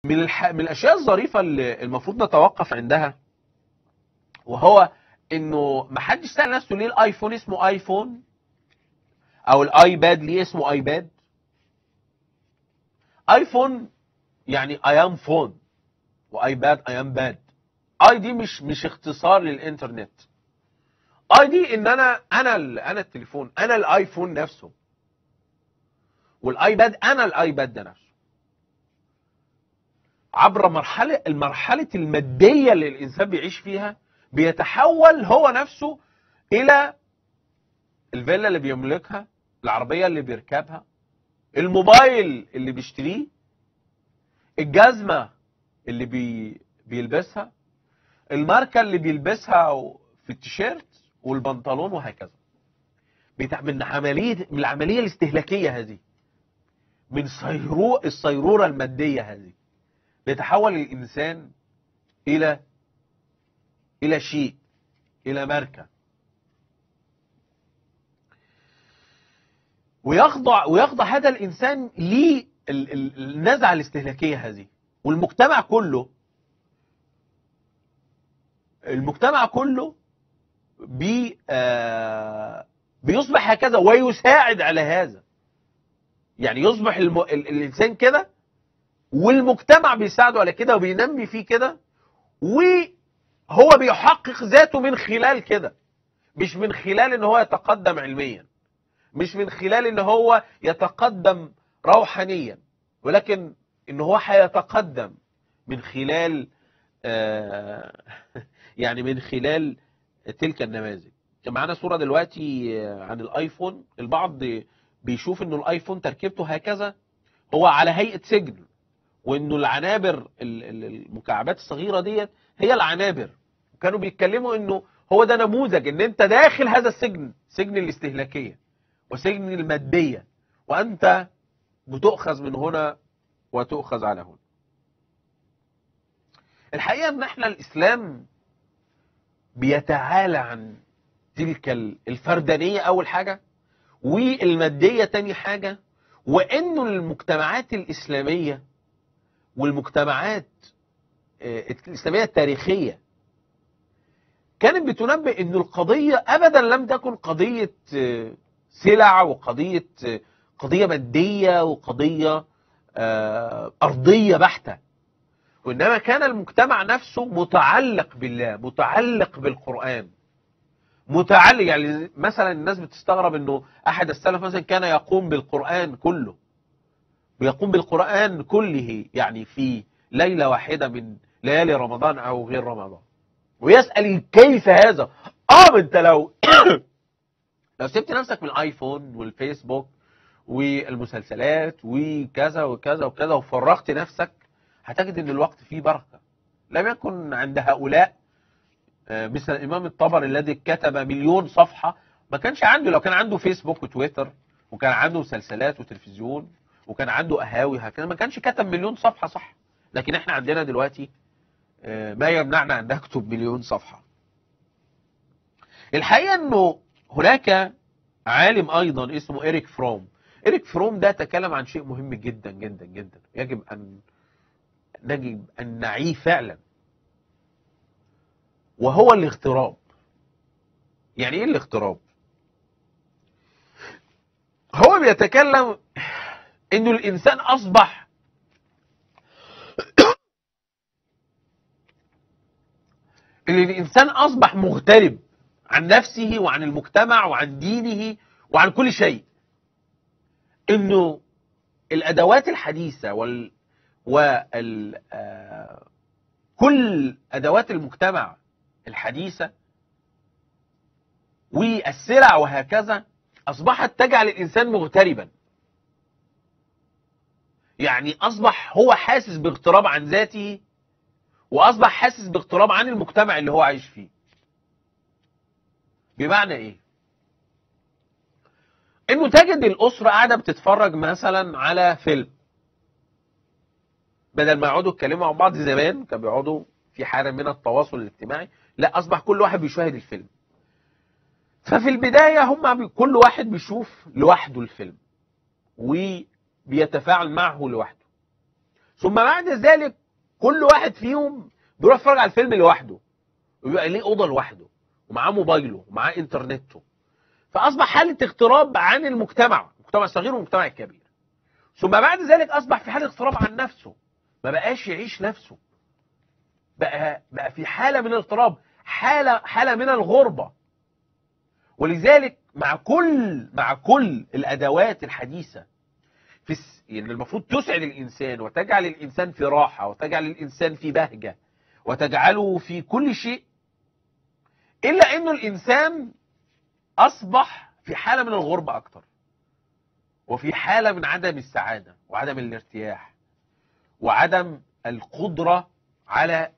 من الح... من الاشياء الظريفه اللي المفروض نتوقف عندها وهو انه ما حدش سال نفسه ليه الايفون اسمه ايفون او الايباد ليه اسمه ايباد ايفون يعني اي ام فون وايباد اي ام باد اي دي مش مش اختصار للانترنت اي دي ان انا انا ال- انا التليفون انا الايفون نفسه والايباد انا الايباد ده نفسه عبر مرحله المرحله الماديه اللي الانسان بيعيش فيها بيتحول هو نفسه الى الفيلا اللي بيملكها العربيه اللي بيركبها الموبايل اللي بيشتريه الجزمه اللي بي بيلبسها الماركه اللي بيلبسها في التيشيرت والبنطلون وهكذا بتاع من عمليه من العمليه الاستهلاكيه هذه من صيرو الصيروره الماديه هذه بيتحول الانسان الى الى شيء الى ماركه ويخضع ويخضع هذا الانسان للنزعه الاستهلاكيه هذه والمجتمع كله المجتمع كله بي آه بيصبح هكذا ويساعد على هذا يعني يصبح الم... ال... الانسان كده والمجتمع بيساعده على كده وبينمي فيه كده وهو بيحقق ذاته من خلال كده مش من خلال ان هو يتقدم علميا مش من خلال ان هو يتقدم روحانيا ولكن ان هو هيتقدم من خلال آه يعني من خلال تلك النماذج كان معانا صورة دلوقتي عن الايفون البعض بيشوف انه الايفون تركيبته هكذا هو على هيئة سجن وانه العنابر المكعبات الصغيرة ديت هي العنابر وكانوا بيتكلموا انه هو ده نموذج ان انت داخل هذا السجن سجن الاستهلاكية وسجن المادية وانت بتؤخذ من هنا وتؤخذ على هنا الحقيقة ان احنا الاسلام بيتعالى عن تلك الفردانية اول حاجة والمادية تاني حاجة وانه المجتمعات الاسلامية والمجتمعات الاسلامية التاريخية كانت بتنبه ان القضية ابدا لم تكن قضية سلع وقضية قضية مادية وقضية ارضية بحتة وإنما كان المجتمع نفسه متعلق بالله متعلق بالقرآن متعلق يعني مثلا الناس بتستغرب انه احد السلف مثلا كان يقوم بالقرآن كله ويقوم بالقرآن كله يعني في ليلة واحدة من ليالي رمضان او غير رمضان ويسأل كيف هذا اه ما انت لو لو سبت نفسك من الايفون والفيسبوك والمسلسلات وكذا وكذا وكذا وفرغت نفسك هتجد ان الوقت فيه بركة لم يكن عند هؤلاء مثل الامام الطبري الذي كتب مليون صفحة ما كانش عنده لو كان عنده فيسبوك وتويتر وكان عنده مسلسلات وتلفزيون وكان عنده قهاوي هكذا ما كانش كتب مليون صفحة صح لكن احنا عندنا دلوقتي ما يمنعنا ان نكتب مليون صفحة الحقيقة انه هناك عالم ايضا اسمه إريك فروم إريك فروم ده تكلم عن شيء مهم جدا جدا جدا يجب ان يجب أن نعيه فعلا وهو الاغتراب يعني ايه الاغتراب هو بيتكلم انه الانسان اصبح ان الانسان اصبح مغترب عن نفسه وعن المجتمع وعن دينه وعن كل شيء انه الادوات الحديثه وال وال كل ادوات المجتمع الحديثه والسلع وهكذا اصبحت تجعل الانسان مغتربا يعني اصبح هو حاسس باغتراب عن ذاته واصبح حاسس باغتراب عن المجتمع اللي هو عايش فيه بمعنى ايه انه تجد الاسره قاعده بتتفرج مثلا على فيلم بدل ما يقعدوا يتكلموا مع بعض زمان كانوا بيقعدوا في حاله من التواصل الاجتماعي لا اصبح كل واحد بيشاهد الفيلم ففي البدايه هم بي كل واحد بيشوف لوحده الفيلم وبيتفاعل معه لوحده ثم بعد ذلك كل واحد فيهم بيروح يتفرج على الفيلم لوحده ويبقى ليه اوضه لوحده ومعاه موبايله ومعاه انترنته فاصبح حاله اغتراب عن المجتمع المجتمع الصغير والمجتمع الكبير ثم بعد ذلك اصبح في حاله اغتراب عن نفسه ما بقاش يعيش نفسه بقى بقى في حاله من الاغتراب حاله حاله من الغربه ولذلك مع كل مع كل الادوات الحديثه في الس... يعني المفروض تسعد الانسان وتجعل الانسان في راحه وتجعل الانسان في بهجه وتجعله في كل شيء الا انه الانسان اصبح في حاله من الغربه اكتر وفي حاله من عدم السعاده وعدم الارتياح وعدم القدره على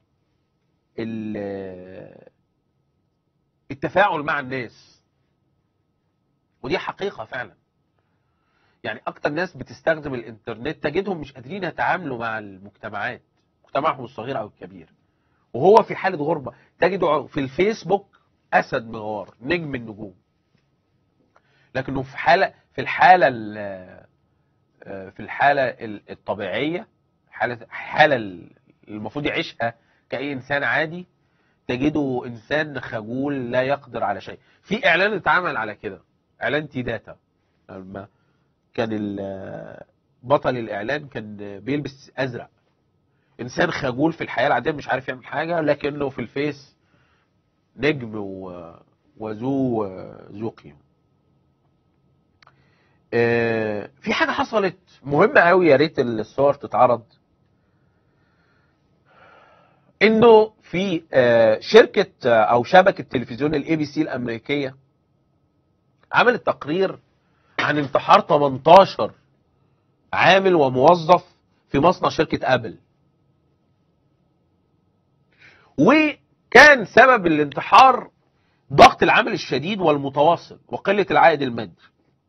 ال- التفاعل مع الناس ودي حقيقه فعلا يعني اكتر ناس بتستخدم الانترنت تجدهم مش قادرين يتعاملوا مع المجتمعات مجتمعهم الصغير او الكبير وهو في حاله غربه تجده في الفيسبوك اسد مغار نجم النجوم لكنه في حاله في الحاله ال- في الحاله ال- الطبيعيه حاله حاله ال- المفروض يعيشها كاي انسان عادي تجده انسان خجول لا يقدر على شيء في اعلان اتعمل على كده اعلان تي داتا لما كان ال- بطل الاعلان كان بيلبس ازرق انسان خجول في الحياه العاديه مش عارف يعمل حاجه لكنه في الفيس نجم و- وذو ذو قيمه آه، في حاجه حصلت مهمه قوي يا ريت الصور تتعرض انه في آه، شركه آه، او شبكه تلفزيون الاي بي سي الامريكيه عملت تقرير عن انتحار 18 عامل وموظف في مصنع شركه ابل وكان سبب الانتحار ضغط العمل الشديد والمتواصل وقله العائد المادي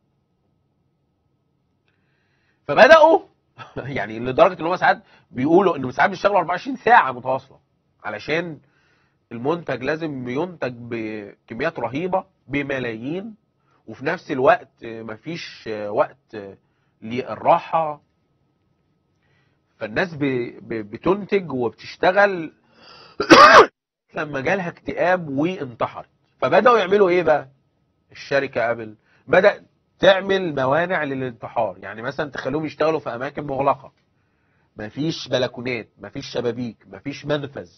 فبداوا يعني لدرجه ان هم ساعات بيقولوا انه ساعات بيشتغلوا 24 ساعه متواصله علشان المنتج لازم ينتج بكميات رهيبه بملايين وفي نفس الوقت مفيش وقت للراحه فالناس ب- ب- بتنتج وبتشتغل لما جالها اكتئاب وانتحرت فبداوا يعملوا ايه بقى الشركه ابل بدات تعمل موانع للانتحار يعني مثلا تخليهم يشتغلوا في اماكن مغلقه مفيش بلكونات مفيش شبابيك مفيش منفذ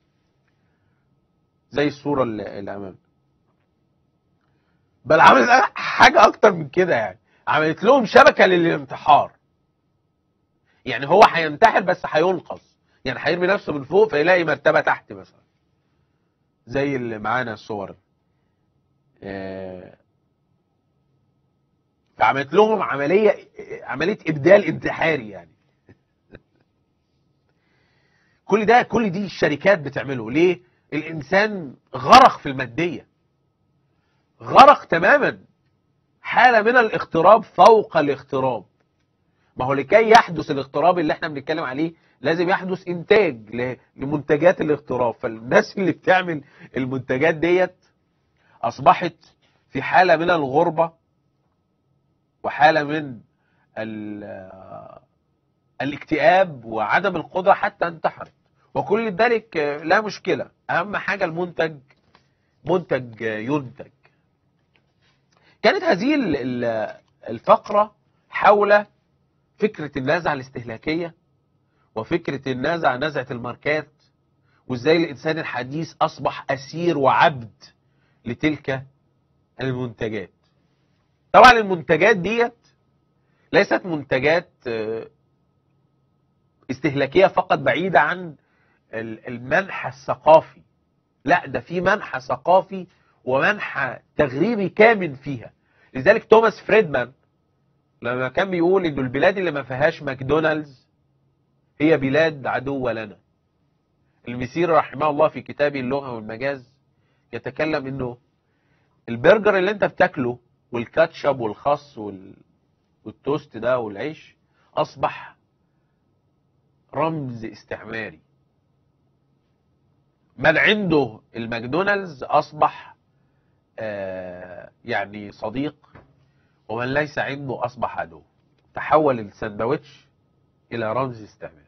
زي الصوره اللي اللي امامنا بل عملت حاجه اكتر من كده يعني عملت لهم شبكه للانتحار يعني هو هينتحر بس هينقذ يعني هيرمي نفسه من فوق فيلاقي مرتبه تحت مثلا زي اللي معانا الصور آه، فعملت لهم عمليه عمليه ابدال انتحاري يعني كل ده كل دي الشركات بتعمله ليه الانسان غرق في الماديه غرق تماما حاله من الاغتراب فوق الاغتراب ما هو لكي يحدث الاغتراب اللي احنا بنتكلم عليه لازم يحدث انتاج ل- لمنتجات الاغتراب فالناس اللي بتعمل المنتجات ديت اصبحت في حاله من الغربه وحاله من ال- الاكتئاب وعدم القدره حتى انتحرت وكل ذلك لا مشكله اهم حاجه المنتج منتج ينتج كانت هذه ال- ال- الفقره حول فكره النزعه الاستهلاكيه وفكره النزعه نزعه الماركات وازاي الانسان الحديث اصبح اسير وعبد لتلك المنتجات طبعا المنتجات ديت ليست منتجات آه، استهلاكيه فقط بعيده عن ال- المنحى الثقافي لا ده في منحى ثقافي ومنحى تغريبي كامن فيها لذلك توماس فريدمان لما كان بيقول انه البلاد اللي ما فيهاش ماكدونالدز هي بلاد عدوة لنا المسير رحمه الله في كتابه اللغة والمجاز يتكلم انه البرجر اللي انت بتاكله والكاتشب والخس وال... والتوست ده والعيش اصبح رمز استعماري من عنده الماكدونالدز اصبح آه يعني صديق ومن ليس عنده اصبح عدو تحول الساندوتش الى رمز استعماري